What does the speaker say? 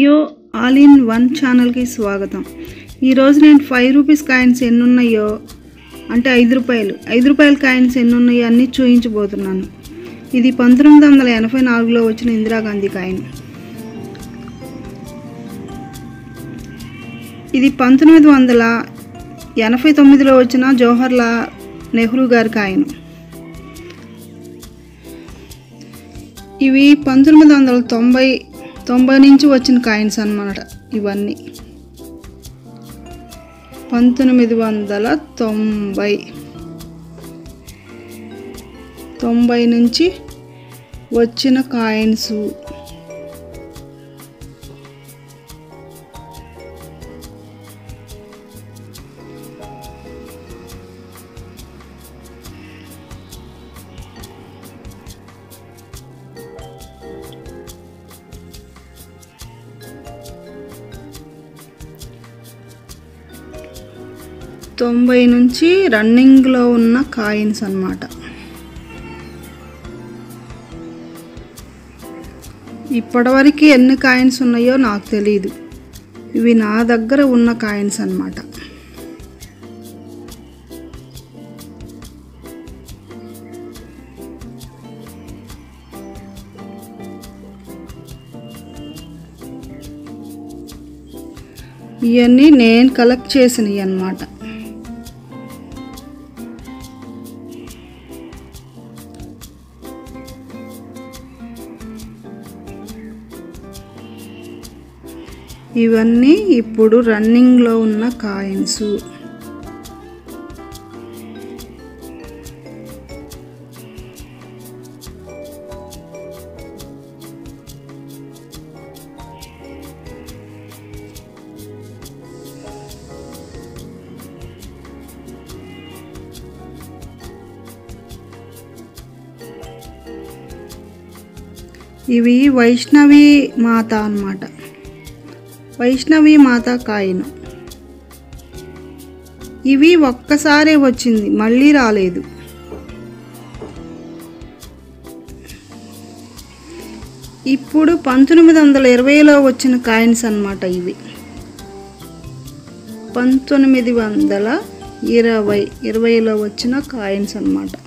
యో all in one ఛానల్కి స్వాగతం ఈరోజు నేను ఫైవ్ రూపీస్ కాయిన్స్ ఎన్ని ఉన్నాయో అంటే ఐదు రూపాయలు ఐదు రూపాయల కాయిన్స్ ఎన్ని ఉన్నాయో అన్నీ చూపించబోతున్నాను ఇది పంతొమ్మిది వందల ఎనభై నాలుగులో వచ్చిన ఇందిరాగాంధీ కాయిన్ ఇది పంతొమ్మిది వందల ఎనభై తొమ్మిదిలో వచ్చిన జవహర్లాల్ నెహ్రూ గారి కాయిన్ ఇవి పంతొమ్మిది వందల తొంభై తొంభై నుంచి వచ్చిన కాయిన్స్ అన్నమాట ఇవన్నీ పంతొమ్మిది వందల తొంభై తొంభై నుంచి వచ్చిన కాయిన్స్ తొంభై నుంచి రన్నింగ్లో ఉన్న కాయిన్స్ అన్నమాట ఇప్పటివరకు ఎన్ని కాయిన్స్ ఉన్నాయో నాకు తెలియదు ఇవి నా దగ్గర ఉన్న కాయిన్స్ అన్నమాట ఇవన్నీ నేను కలెక్ట్ చేసినవి అన్నమాట ఇవన్నీ ఇప్పుడు రన్నింగ్లో ఉన్న కాయిన్స్ ఇవి వైష్ణవి మాత అన్నమాట వైష్ణవి మాత కాయిన్ ఇవి ఒక్కసారే వచ్చింది మళ్ళీ రాలేదు ఇప్పుడు పంతొమ్మిది వందల ఇరవైలో వచ్చిన కాయిన్స్ అన్నమాట ఇవి పంతొమ్మిది వందల ఇరవై ఇరవైలో వచ్చిన కాయిన్స్ అన్నమాట